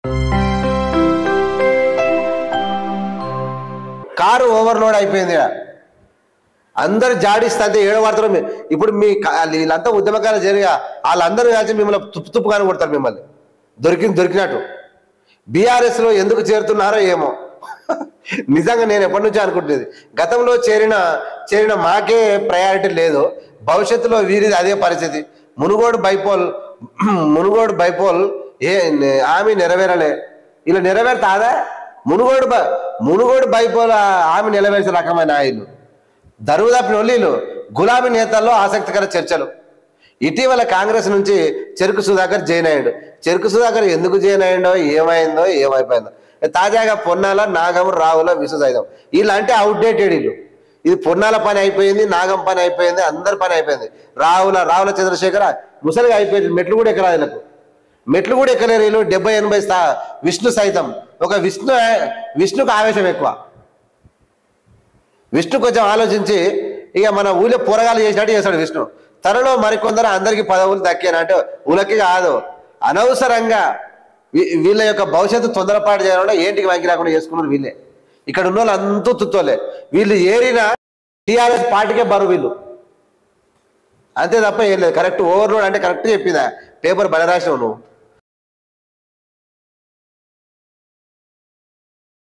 Car overload అయిపోయింది ఈడ. అందరు జాడిస్తే అంతే ఏడో వార్తలు మీ- ఇప్పుడు మీ క- వీళ్ళంతా ఉద్యమకాలు జరిగా వాళ్ళందరూ కలిసి మిమ్మల్ని తుప్పు తుప్పుగానే కొడతారు మిమ్మల్ని దొరికింది దొరికినట్టు బీఆర్ఎస్ లో ఎందుకు చేరుతున్నారో ఏమో నిజంగా నేను ఎప్పటి నుంచో అనుకుంటున్నది గతంలో చేరిన చేరిన మాకే ప్రయారిటీ లేదు భవిష్యత్తులో వీరిది అదే పరిస్థితి మునుగోడు బైపోల్ మునుగోడు బైపోల్ ఏ నే- హామీ నెరవేరలే ఇలా నెరవేరుతాదా మునుగోడు బ- మునుగోడు బైపోల్ ఆ- హామీ నెరవేర్చే రకమైన ఆయిలు దరువుదాపిన ఒల్లీలు గులాబీ నేతల్లో ఆసక్తికర చర్చలు ఇటీవల కాంగ్రెస్ నుంచి చెరుకు సుధాకర్ జైన్ అయ్యాడు చెరుకు సుధాకర్ ఎందుకు జైన్ అయ్యిండో ఏమైందో ఏమైపోయిందో తాజాగా పొన్నాల నాగం రావుల విశ్వసైతం వీళ్ళంటే అవుట్డేటెడ్ వీళ్ళు ఇది పొన్నాల పని అయిపోయింది నాగం పని అయిపోయింది అందరి పని అయిపోయింది రావుల రావుల చంద్రశేఖర ముసలిగా అయిపోయింది మెట్లు కూడా ఎక్కరా వీళ్ళకు మెట్లు కూడా ఎక్కలేరు వీళ్ళు డెబ్బై ఎనభై స్థా విష్ణు సైతం ఒక విష్ణు విష్ణుకు ఆవేశం ఎక్కువ విష్ణు కొంచెం ఆలోచించి ఇక మన ఊళ్ళో పోరగాలు చేసినట్టు చేస్తాడు విష్ణు త్వరలో మరికొందరు అందరికి పదవులు దక్కానంటే ఊలకి కాదు అనవసరంగా వీ- వీళ్ళ యొక్క భవిష్యత్తు తొందరపాటు చేయకుండా ఏంటికి వంకి రాకుండా చేసుకున్నారు వీళ్ళే ఇక్కడ ఉన్న వాళ్ళు అంతా తుత్తోలే వీళ్ళు ఏరిన టీఆర్ఎస్ పార్టీకే బరువు వీళ్ళు అంతే తప్ప ఏం లేదు కరెక్ట్ ఓవర్లోడ్ అంటే కరెక్ట్ చెప్పిందా పేపర్ బలరాసినావు నువ్వు